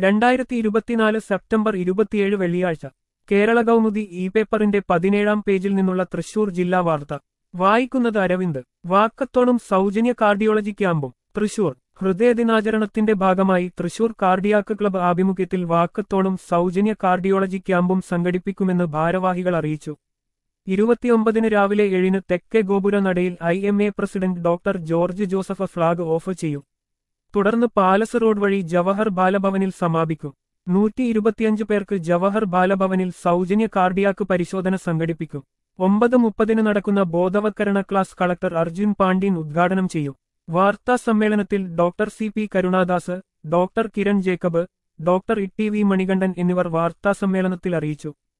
രണ്ടായിരത്തി ഇരുപത്തിനാല് സെപ്റ്റംബർ ഇരുപത്തിയേഴ് വെള്ളിയാഴ്ച കേരള കൗമുദി ഇ പേപ്പറിന്റെ പതിനേഴാം പേജിൽ നിന്നുള്ള തൃശൂർ ജില്ലാ വാർത്ത വായിക്കുന്നത് അരവിന്ദ് വാക്കത്തോണും സൗജന്യ കാർഡിയോളജി ക്യാമ്പും തൃശൂർ ഹൃദയദിനാചരണത്തിന്റെ ഭാഗമായി തൃശൂർ കാർഡിയാക്ക് ക്ലബ്ബ് ആഭിമുഖ്യത്തിൽ വാക്കത്തോണും സൗജന്യ കാർഡിയോളജി ക്യാമ്പും സംഘടിപ്പിക്കുമെന്ന് ഭാരവാഹികൾ അറിയിച്ചു ഇരുപത്തിയൊമ്പതിന് രാവിലെ ഏഴിന് തെക്കേ ഗോപുര നടയിൽ I M A president doctor George Joseph flag off ചെയ്യും തുടർന്ന് പാലസ് റോഡ് വഴി ജവഹർ ബാലഭവനിൽ സമാപിക്കും നൂറ്റി ഇരുപത്തിയഞ്ച് പേർക്ക് ജവഹർ ബാലഭവനിൽ സൗജന്യ കാർഡിയാക്ക് പരിശോധന സംഘടിപ്പിക്കും ഒമ്പത് മുപ്പതിന് നടക്കുന്ന ബോധവത്കരണ ക്ലാസ് കളക്ടർ അർജുൻ പാണ്ഡ്യൻ ഉദ്ഘാടനം ചെയ്യും വാർത്താ സമ്മേളനത്തിൽ doctor C P Karunadas doctor Kiran Jacob doctor E T V Manikandan എന്നിവർ വാർത്താ സമ്മേളനത്തിൽ അറിയിച്ചു